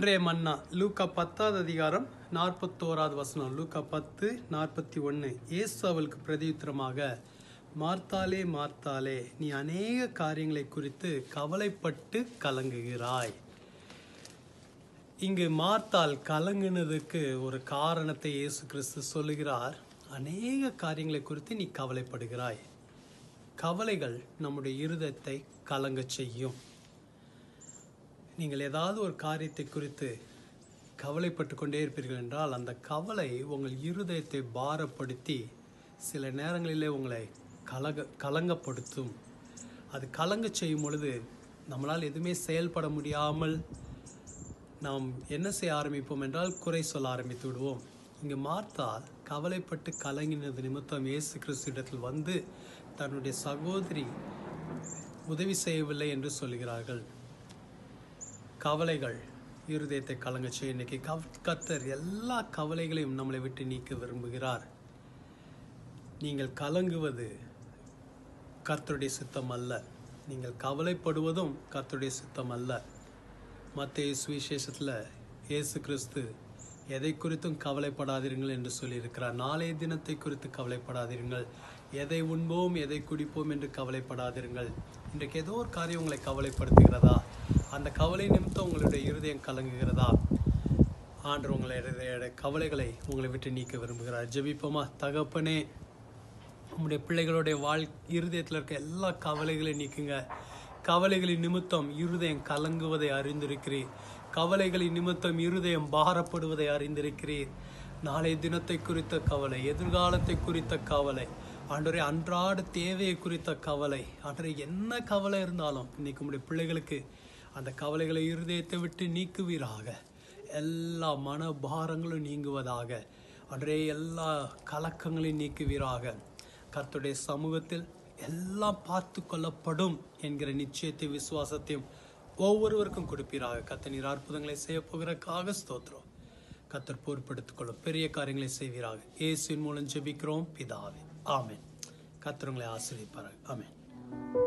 இன்றைய மன்னா லூக்கா பத்தாவது அதிகாரம் நாற்பத்தோராவது வசனம் லூக்கா பத்து நாற்பத்தி ஒன்று இயேசு அவளுக்கு பிரதியுத்தரமாக மார்த்தாலே மார்த்தாலே நீ அநேக காரியங்களை குறித்து கவலைப்பட்டு கலங்குகிறாய் இங்கு மார்த்தால் கலங்குனதுக்கு ஒரு காரணத்தை இயேசு கிறிஸ்து சொல்லுகிறார் அநேக காரியங்களை குறித்து நீ கவலைப்படுகிறாய் கவலைகள் நம்முடைய இருதயத்தை கலங்கச் செய்யும் நீங்கள் ஏதாவது ஒரு காரியத்தை குறித்து கவலைப்பட்டு கொண்டே இருப்பீர்கள் என்றால் அந்த கவலை உங்கள் இருதயத்தை பாரப்படுத்தி சில நேரங்களிலே உங்களை கலக கலங்கப்படுத்தும் அது கலங்க செய்யும் பொழுது நம்மளால் எதுவுமே செயல்பட முடியாமல் நாம் என்ன செய்ய ஆரம்பிப்போம் என்றால் குறை சொல்ல ஆரம்பித்து விடுவோம் இங்கு மார்த்தால் கவலைப்பட்டு கலங்கினது நிமித்தம் இயேசு கிறிஸ்துவிடத்தில் வந்து தன்னுடைய சகோதரி உதவி செய்யவில்லை என்று சொல்கிறார்கள் கவலைகள் இருதயத்தை கலங்க செய்ய இன்னைக்கு கவ் கத்தர் எல்லா கவலைகளையும் நம்மளை விட்டு நீக்க விரும்புகிறார் நீங்கள் கலங்குவது கர்த்தருடைய சித்தம் அல்ல நீங்கள் கவலைப்படுவதும் கர்த்தருடைய சித்தம் அல்ல மத்திய சுவிசேஷத்தில் இயேசு கிறிஸ்து எதை குறித்தும் கவலைப்படாதீர்கள் என்று சொல்லியிருக்கிறார் நாளைய தினத்தை குறித்து கவலைப்படாதீர்கள் எதை உண்போம் எதை குடிப்போம் என்று கவலைப்படாதீர்கள் இன்றைக்கு ஏதோ ஒரு காரியம் உங்களை கவலைப்படுத்துகிறதா அந்த கவலை நிமித்தம் உங்களுடைய இருதயம் கலங்குகிறதா ஆண்டு உங்களுடைய கவலைகளை உங்களை விட்டு நீக்க விரும்புகிறார் ஜெபிப்போமா தகப்பனே உங்களுடைய பிள்ளைகளுடைய வாழ் இருதயத்தில் இருக்க எல்லா கவலைகளையும் நீக்குங்க கவலைகளின் நிமித்தம் இருதயம் கலங்குவதை அறிந்திருக்கிறீர் கவலைகளின் நிமித்தம் இருதயம் பாரப்படுவதை அறிந்திருக்கிறீர் நாளைய தினத்தை குறித்த கவலை எதிர்காலத்தை குறித்த கவலை ஆண்டவரே அன்றாட தேவையை குறித்த கவலை ஆண்டவரே என்ன கவலை இருந்தாலும் இன்னைக்கு உங்களுடைய பிள்ளைகளுக்கு அந்த கவலைகளை இருதயத்தை விட்டு நீக்குவீராக எல்லா மன பாரங்களும் நீங்குவதாக அன்றே எல்லா கலக்கங்களையும் நீக்குவீராக கர்த்தருடைய சமூகத்தில் எல்லாம் பார்த்து கொள்ளப்படும் என்கிற நிச்சயத்தை விசுவாசத்தையும் ஒவ்வொருவருக்கும் கொடுப்பீராக கத்த நீர் அற்புதங்களை செய்ய போகிறக்காக ஸ்தோத்திரம் கத்தர் பொறுப்படுத்திக் கொள்ளும் பெரிய காரியங்களை செய்வீராக இயேசுவின் மூலம் ஜெபிக்கிறோம் பிதாவே ஆமென் கத்தர் உங்களை ஆசிரியப்பார்கள் ஆமென்